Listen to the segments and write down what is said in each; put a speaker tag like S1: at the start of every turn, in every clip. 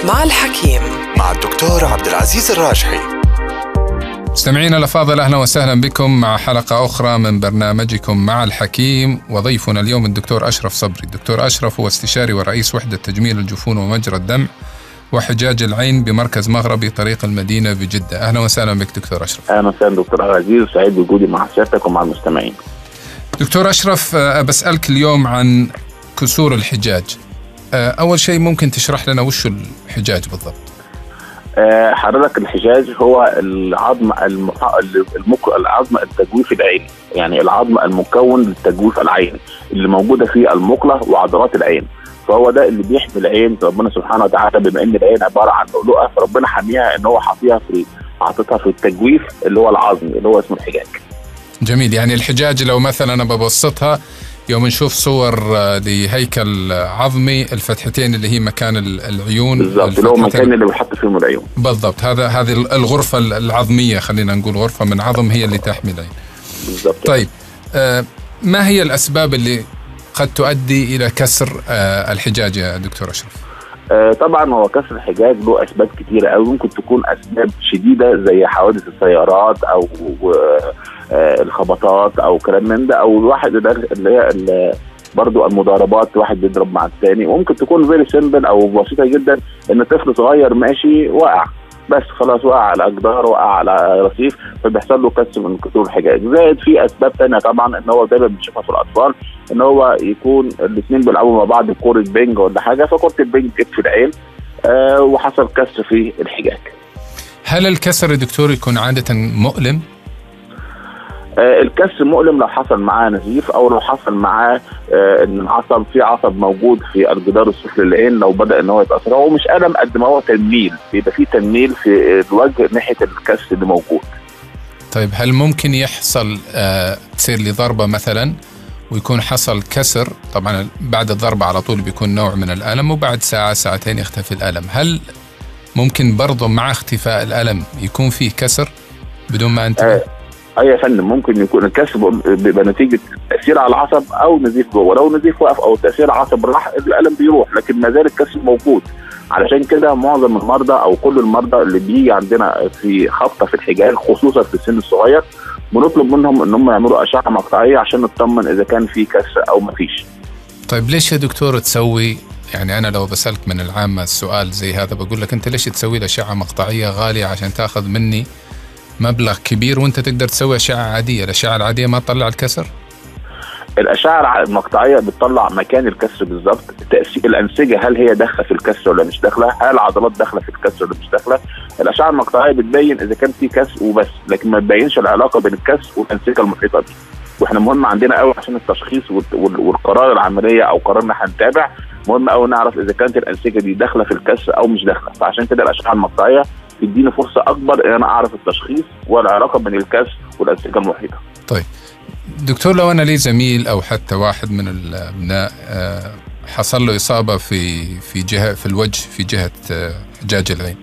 S1: مع الحكيم
S2: مع الدكتور عبد العزيز الراجحي
S3: مستمعينا الافاضل اهلا وسهلا بكم مع حلقه اخرى من برنامجكم مع الحكيم وضيفنا اليوم الدكتور اشرف صبري، الدكتور اشرف هو استشاري ورئيس وحده تجميل الجفون ومجرى الدمع وحجاج العين بمركز مغربي طريق المدينه بجده، اهلا وسهلا بك دكتور اشرف.
S4: اهلا وسهلا دكتور عزيز سعيد بوجودي مع سيادتك ومع المستمعين.
S3: دكتور اشرف أه، بسالك اليوم عن كسور الحجاج. أه، اول شيء ممكن تشرح لنا وش الحجاج بالضبط؟
S4: أه حضرتك الحجاج هو العظم المح... المك... العظم التجويف العيني يعني العظم المكون للتجويف العيني اللي موجوده في المقله وعضلات العين فهو ده اللي بيحمي العين ربنا سبحانه وتعالى بما ان العين عباره عن لؤلؤه فربنا حاميها ان هو حاطيها في حاططها في التجويف اللي هو العظم اللي هو اسمه الحجاج.
S3: جميل يعني الحجاج لو مثلا انا ببسطها يوم نشوف صور آه، لهيكل عظمي الفتحتين اللي هي مكان العيون
S4: بالضبط اللي هو المكان اللي بيحط فيهم العيون
S3: بالضبط هذا هذه الغرفه العظميه خلينا نقول غرفه من عظم هي اللي تحمي العين
S4: بالضبط
S3: طيب آه ما هي الاسباب اللي قد تؤدي الى كسر آه الحجاج يا دكتور اشرف؟
S4: آه طبعا هو كسر الحجاج له اسباب كثيره قوي ممكن تكون اسباب شديده زي حوادث السيارات او آه الخبطات او كلام من ده او الواحد ده اللي هي برضو المضاربات واحد بيضرب مع الثاني وممكن تكون فيري سيمبل او بسيطه جدا ان طفل صغير ماشي وقع بس خلاص وقع على اجدار وقع على رصيف فبيحصل له كسر من كسور الحجاج زائد في اسباب ثانيه طبعا ان هو دايما بنشوفها في الاطفال ان هو يكون الاثنين بيلعبوا مع بعض كوره بينج ولا حاجه فكوره البينج جت في العين آه وحصل كسر في الحجاج.
S3: هل الكسر يا دكتور يكون عاده مؤلم؟
S4: آه الكسر مؤلم لو حصل معاه نزيف او لو حصل معاه آه ان العصب في عصب موجود في الجدار السفلي للعين لو بدا ان هو يتاثر هو مش الم قد ما هو تنميل بيبقى في تنميل في الوجه ناحيه الكسر اللي موجود.
S3: طيب هل ممكن يحصل آه تصير لي ضربه مثلا ويكون حصل كسر طبعا بعد الضربه على طول بيكون نوع من الالم وبعد ساعه ساعتين يختفي الالم هل ممكن برضه مع اختفاء الالم يكون فيه كسر بدون ما انتبه؟
S4: آه اي يا فندم ممكن يكون الكسر بيبقى نتيجه تاثير على العصب او نزيف جوه لو نزيف وقف او تاثير العصب راح الالم بيروح لكن ما زال الكسر موجود علشان كده معظم المرضى او كل المرضى اللي بيجي عندنا في خبطه في الحجاج خصوصا في السن الصغير بنطلب منهم ان هم يعملوا اشعه مقطعيه عشان نطمن اذا كان في كسر او ما فيش.
S3: طيب ليش يا دكتور تسوي يعني انا لو بسالك من العامه السؤال زي هذا بقول لك انت ليش تسوي لي اشعه مقطعيه غاليه عشان تاخذ مني مبلغ كبير وانت تقدر تسوي اشعه عاديه، الاشعه العاديه ما تطلع الكسر؟
S4: الاشعه المقطعيه بتطلع مكان الكسر بالظبط تاثير الانسجه هل هي داخله في الكسر ولا مش داخله هل العضلات داخله في الكسر ولا مش داخله الاشعه المقطعيه بتبين اذا كان في كسر وبس لكن ما تبينش العلاقه بين الكسر والانسجه المحيطه بيه واحنا مهم عندنا قوي عشان التشخيص والقرار العمليه او قرارنا هنتابع مهم قوي نعرف اذا كانت الانسجه دي داخله في الكسر او مش داخله فعشان كده الاشعه المقطعيه تديني فرصه اكبر ان انا اعرف التشخيص والعلاقه بين الكسر والانسجه المحيطه
S3: طيب دكتور لو انا لي زميل او حتى واحد من الابناء حصل له اصابه في في جهه في الوجه في جهه حجاج العين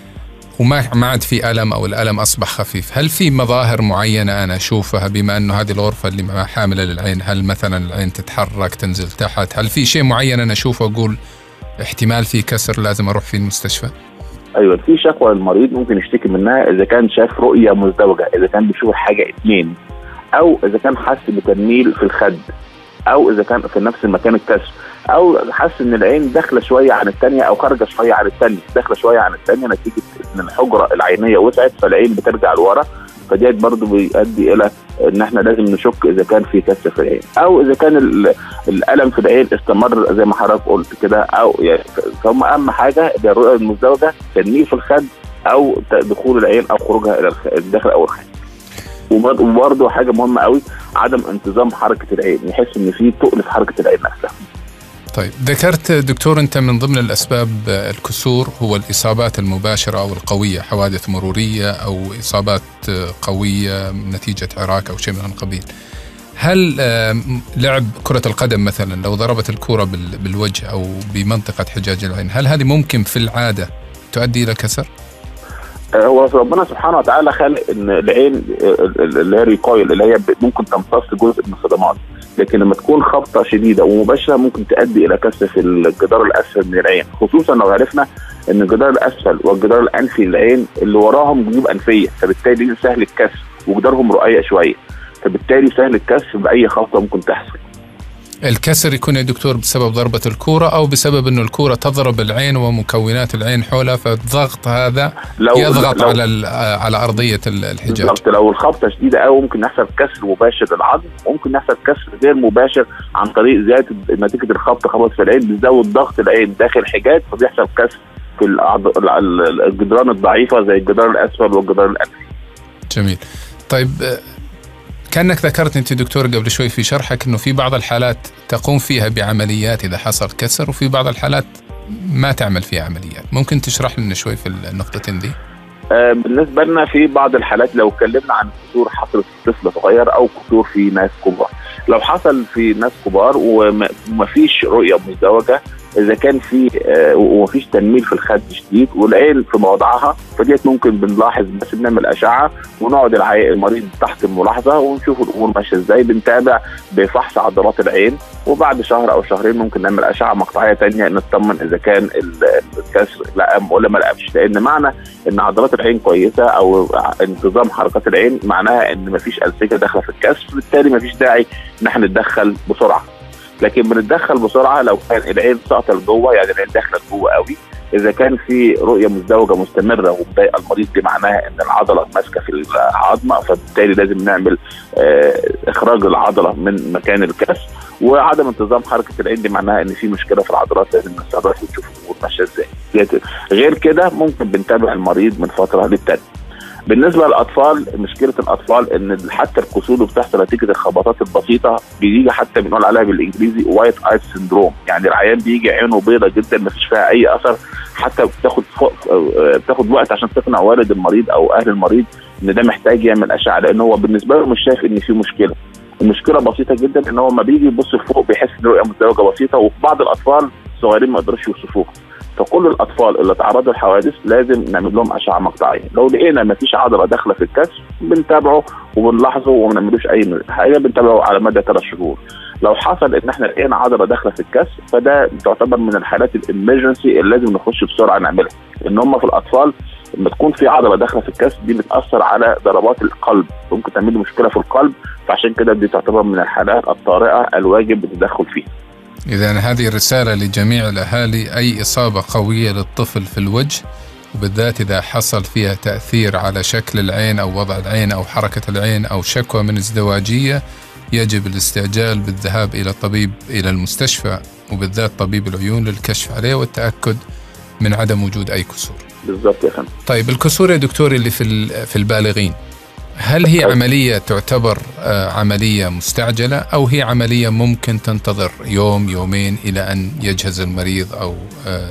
S3: وما ما عاد في الم او الالم اصبح خفيف، هل في مظاهر معينه انا اشوفها بما انه هذه الغرفه اللي حامله للعين، هل مثلا العين تتحرك تنزل تحت، هل في شيء معين انا اشوفه اقول احتمال في كسر لازم اروح فيه المستشفى؟
S4: ايوه في شكوى المريض ممكن يشتكي منها اذا كان شاف رؤيه مزدوجه، اذا كان بيشوف حاجه اثنين او اذا كان حس بتنميل في الخد او اذا كان في نفس المكان الكسر او حس ان العين داخله شويه عن الثانيه او خارجه شويه عن الثانيه داخله شويه عن الثانيه نتيجه ان الحجره العينيه وسعت فالعين بترجع لورا فديت برضه بيؤدي الى ان احنا لازم نشك اذا كان في كسر في العين او اذا كان الالم في العين استمر زي ما حضرتك قلت كده او يعني فهم اهم حاجه الرؤيه المزدوجه تنميل في الخد او دخول العين او خروجها الى الداخل او الخارج وبرضه حاجه مهمه قوي عدم انتظام حركه العين يحس ان في تقل في حركه العين نفسها
S3: طيب ذكرت دكتور انت من ضمن الاسباب الكسور هو الاصابات المباشره او القويه حوادث مروريه او اصابات قويه نتيجه عراك او شيء من القبيل هل لعب كرة القدم مثلا لو ضربت الكرة بالوجه أو بمنطقة حجاج العين هل هذه ممكن في العادة تؤدي إلى كسر؟
S4: هو ربنا سبحانه وتعالى خلق ان العين اللي هي ريكويل اللي هي ممكن تمتص جزء من الصدمات لكن لما تكون خبطه شديده ومباشره ممكن تؤدي الى كسر في الجدار الاسفل من العين خصوصا لو عرفنا ان الجدار الاسفل والجدار الانفي للعين اللي وراهم جيوب انفيه فبالتالي سهل الكسر وجدارهم رقيق شويه فبالتالي سهل الكسر باي خبطه ممكن تحصل
S3: الكسر يكون يا دكتور بسبب ضربة الكورة أو بسبب أنه الكورة تضرب العين ومكونات العين حولها فالضغط هذا
S4: لو
S3: يضغط
S4: لو
S3: على ال- على أرضية ال- الحجاج
S4: بالظبط لو الخبطه شديده قوي ممكن يحصل كسر مباشر للعظم وممكن يحصل كسر غير مباشر عن طريق زياده نتيجه الخبطه خبط في العين بتزود ضغط العين داخل الحجاج فبيحصل كسر في الأعض- ال- ال- الجدران الضعيفه زي الجدار الاسفل والجدار الانفي
S3: جميل طيب آه، كأنك ذكرت أنت دكتور قبل شوي في شرحك أنه في بعض الحالات تقوم فيها بعمليات إذا حصل كسر وفي بعض الحالات ما تعمل فيها عمليات ممكن تشرح لنا شوي في النقطتين دي
S4: آه، بالنسبه لنا في بعض الحالات لو اتكلمنا عن كسور حصلت في طفل صغير او كسور في ناس كبار لو حصل في ناس كبار وما- ومفيش رؤيه مزدوجه اذا كان في آه، ومفيش تنميل في الخد شديد والعين في موضعها فديت ممكن بنلاحظ بس بنعمل اشعه ونقعد العي- المريض تحت الملاحظه ونشوف الامور ماشيه ازاي بنتابع بفحص عضلات العين وبعد شهر او شهرين ممكن نعمل اشعه مقطعيه تانية نطمن اذا كان ال- الكسر لقم ولا ما لقمش لان معنى ان عضلات العين كويسه او انتظام حركات العين معناها ان مفيش انسجه داخله في الكسر بالتالي مفيش داعي ان احنا نتدخل بسرعه لكن بنتدخل بسرعه لو كان العين ساقطه لجوه يعني العين داخله لجوه قوي اذا كان في رؤيه مزدوجه مستمره ومضايقه المريض دي معناها ان العضله ماسكه في العظمه فبالتالي لازم نعمل آه، اخراج العضله من مكان الكسر وعدم انتظام حركه العين دي معناها ان في مشكله في العضلات لازم نستعرض ونشوف الامور ماشيه ازاي ديت- غير كده ممكن بنتابع المريض من فتره للتانيه بالنسبه للاطفال مشكله الاطفال ان حتى الكسور اللي بتحصل نتيجه الخبطات البسيطه بيجي حتى بنقول عليها بالانجليزي وايت ايت سندروم يعني العيان بيجي عينه بيضة جدا ما فيش فيها اي اثر حتى بتاخد فوق بتاخد وقت عشان تقنع والد المريض او اهل المريض ان ده محتاج يعمل اشعه لان هو بالنسبه له مش شايف ان في مشكله المشكله بسيطه جدا ان هو لما بيجي يبص لفوق بيحس ان الرؤيه مزدوجه بسيطه وفي بعض الاطفال صغيرين ما يقدروش يوصفوها فكل الاطفال اللي تعرضوا للحوادث لازم نعمل لهم اشعه مقطعيه لو لقينا ما فيش عضله داخله في الكسر بنتابعه وبنلاحظه وما نعملوش اي حاجه بنتابعه على مدى ثلاث شهور لو حصل ان احنا لقينا عضله داخله في الكسر فده تعتبر من الحالات الامرجنسي اللي لازم نخش بسرعه نعملها لان هم في الاطفال لما تكون في عضله داخله في الكسر دي بتاثر على ضربات القلب ممكن تعمل له مشكله في القلب فعشان كده دي تعتبر من الحالات الطارئه الواجب التدخل فيها
S3: إذا هذه رسالة لجميع الأهالي أي إصابة قوية للطفل في الوجه وبالذات إذا حصل فيها تأثير على شكل العين أو وضع العين أو حركة العين أو شكوى من ازدواجية يجب الاستعجال بالذهاب إلى الطبيب إلى المستشفى وبالذات طبيب العيون للكشف عليه والتأكد من عدم وجود أي كسور
S4: بالظبط يا فندم
S3: طيب الكسور يا دكتور اللي في ال- في البالغين هل هي
S4: طيب.
S3: عملية تعتبر آه، عملية مستعجلة أو هي عملية ممكن تنتظر يوم يومين إلى أن يجهز المريض أو آه،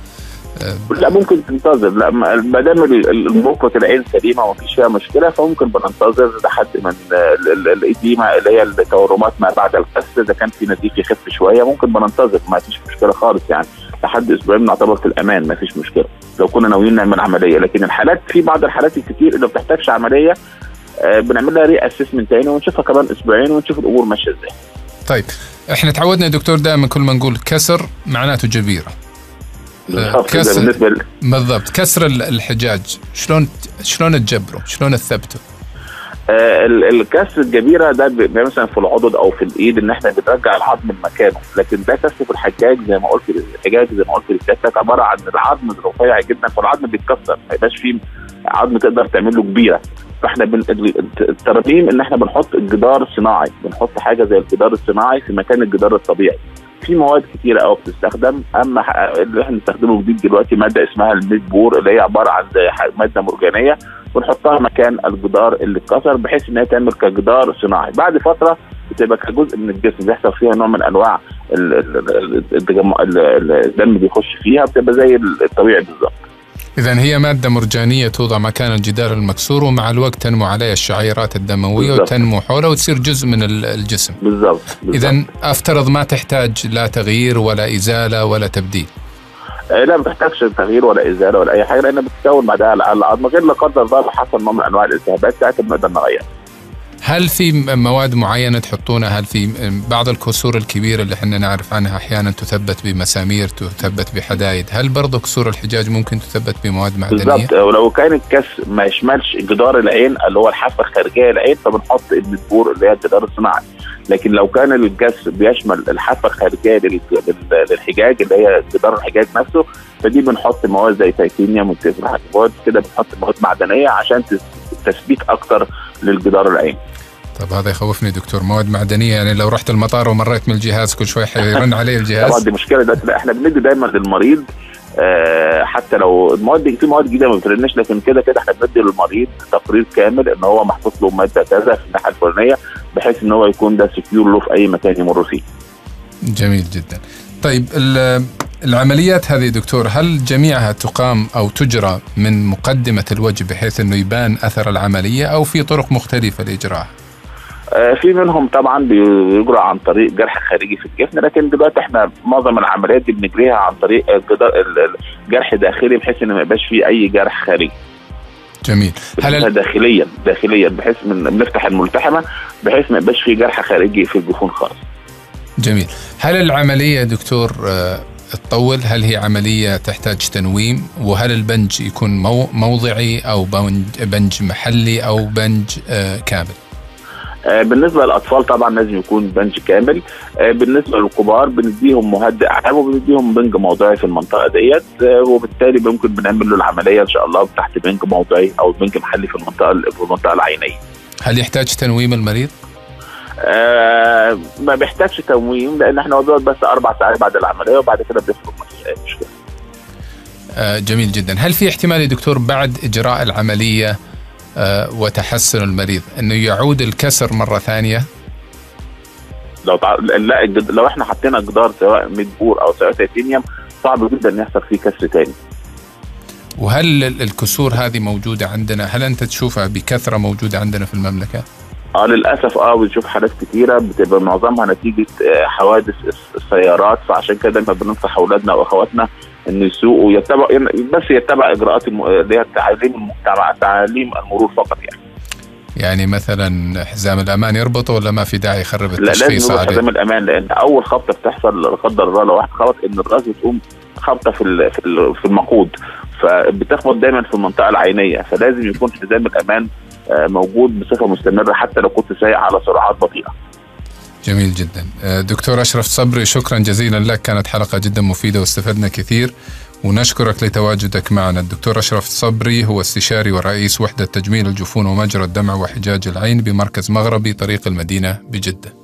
S3: آه،
S4: لا ممكن تنتظر لا ما ما دام ال- ال- الموقف العين سليمه وما فيش فيها مشكله فممكن بننتظر لحد ما ال- ال- الاديمه اللي هي التورمات ما بعد الكسر اذا كان في نزيف يخف شويه ممكن بننتظر ما فيش مشكله خالص يعني لحد اسبوعين نعتبر في الامان ما فيش مشكله لو كنا ناويين نعمل عمليه لكن الحالات في بعض الحالات الكتير اللي ما بتحتاجش عمليه آه، بنعمل لها ري اسسمنت تاني ونشوفها كمان اسبوعين ونشوف الامور ماشيه ازاي
S3: طيب احنا تعودنا يا دكتور دائما كل ما نقول كسر معناته جبيره
S4: بالظبط كده
S3: كسر.
S4: بالنسبه ل-
S3: بالضبط كسر ال- الحجاج شلون شلون تجبره شلون تثبته
S4: آه، ال- الكسر الجبيره ده بيبقى مثلا في العضد او في الايد ان احنا بنرجع العظم لمكانه لكن ده كسر في الحجاج زي ما قلت الحجاج زي ما قلت لسيادتك عباره عن العظم رفيع جدا فالعظم بيتكسر ما يبقاش فيه عظم تقدر تعمل له كبيره فاحنا بن... ال- الترميم ان احنا بنحط الجدار الصناعي بنحط حاجه زي الجدار الصناعي في مكان الجدار الطبيعي في مواد كتيرة قوي بتستخدم اما ح- اللي احنا بنستخدمه جديد دلوقتي ماده اسمها الميد بور اللي هي عباره عن زي ح- ماده مرجانيه بنحطها مكان الجدار اللي اتكسر بحيث ان هي تعمل كجدار صناعي بعد فتره بتبقى كجزء من الجسم بيحصل فيها نوع من انواع ال- ال- ال- التجمع- ال- ال- الدم بيخش فيها بتبقى زي الطبيعي بالظبط
S3: اذا هي ماده مرجانيه توضع مكان الجدار المكسور ومع الوقت تنمو عليها الشعيرات الدمويه
S4: بالضبط.
S3: وتنمو حوله وتصير جزء من ال- الجسم
S4: بالظبط بالظبط.
S3: اذا افترض ما تحتاج لا تغيير ولا ازاله ولا تبديل
S4: آه، لا ما بتحتاجش تغيير ولا ازاله ولا اي حاجه لان بتتكون بعدها على العظم غير لا قدر الله لو حصل نوع من انواع الالتهابات ساعتها بنقدر نغير
S3: هل في مواد معينه تحطونها؟ هل في بعض الكسور الكبيره اللي احنا نعرف عنها احيانا تثبت بمسامير تثبت بحدايد، هل برضه كسور الحجاج ممكن تثبت بمواد معدنيه؟
S4: بالظبط ولو كان الكاس ما يشملش جدار العين اللي هو الحافه الخارجيه للعين فبنحط الدبور اللي هي الجدار الصناعي لكن لو كان الكاس بيشمل الحافه الخارجيه للحجاج اللي هي جدار الحجاج نفسه فدي بنحط مواد زي تيتانيوم وكسر مواد كده بنحط مواد معدنيه عشان تثبيت اكتر للجدار العين
S3: طب هذا يخوفني دكتور مواد معدنيه يعني لو رحت المطار ومريت من الجهاز كل شوي حيرن علي الجهاز
S4: طبعا دي مشكله ده احنا بندي دايما للمريض آه حتى لو المواد في مواد جديده ما بترنش لكن كده كده احنا بندي للمريض تقرير كامل ان هو محطوط له ماده كذا في الناحيه الفلانيه بحيث ان هو يكون ده سكيور له في اي مكان يمر فيه.
S3: جميل جدا. طيب العمليات هذه دكتور هل جميعها تقام او تجرى من مقدمه الوجه بحيث انه يبان اثر العمليه او في طرق مختلفه لاجراءها؟
S4: في منهم طبعا بيجرى عن طريق جرح خارجي في الجفن لكن دلوقتي احنا معظم العمليات دي بنجريها عن طريق جرح داخلي بحيث ان ما يبقاش فيه اي جرح خارجي.
S3: جميل
S4: هل داخليا داخليا بحيث من بنفتح الملتحمه بحيث ما يبقاش فيه جرح خارجي في الجفون خالص.
S3: جميل هل العمليه دكتور تطول هل هي عملية تحتاج تنويم وهل البنج يكون مو موضعي أو بنج محلي أو بنج آه كامل
S4: آه بالنسبة للأطفال طبعا لازم يكون بنج كامل آه بالنسبة للكبار بنديهم مهدئ عام وبنديهم بنج موضعي في المنطقة ديت وبالتالي ممكن بنعمل له العملية إن شاء الله تحت بنج موضعي أو بنج محلي في المنطقة في المنطقة العينية
S3: هل يحتاج تنويم المريض؟
S4: آه ما بيحتاجش تمويم لان احنا بنقعد بس اربع ساعات بعد العمليه وبعد كده بنخرج ما فيش اي مشكله.
S3: آه جميل جدا، هل في احتمال يا دكتور بعد اجراء العمليه آه وتحسن المريض انه يعود الكسر مره ثانيه؟
S4: لو تع... لا لو احنا حطينا جدار سواء مدبور او سواء تيتانيوم صعب جدا ان يحصل فيه كسر تاني.
S3: وهل الكسور هذه موجوده عندنا؟ هل انت تشوفها بكثره موجوده عندنا في المملكه؟
S4: اه للاسف اه بنشوف حالات كتيره بتبقى معظمها نتيجه آه حوادث السيارات فعشان كده دايما بننصح اولادنا واخواتنا ان يسوقوا يتبع بس يتبع اجراءات اللي هي تعليم المجتمع تعليم المرور فقط يعني.
S3: يعني مثلا حزام الامان يربطه ولا ما في داعي يخرب التشخيص
S4: لا لازم يربط حزام الامان لان اول خبطه بتحصل لا قدر الله لو واحد خبط ان الراس بتقوم خبطه في في المقود فبتخبط دايما في المنطقه العينيه فلازم يكون حزام الامان موجود بصفه مستمره حتى لو كنت سايق على سرعات بطيئه.
S3: جميل جدا. دكتور اشرف صبري شكرا جزيلا لك كانت حلقه جدا مفيده واستفدنا كثير ونشكرك لتواجدك معنا. الدكتور اشرف صبري هو استشاري ورئيس وحده تجميل الجفون ومجرى الدمع وحجاج العين بمركز مغربي طريق المدينه بجده.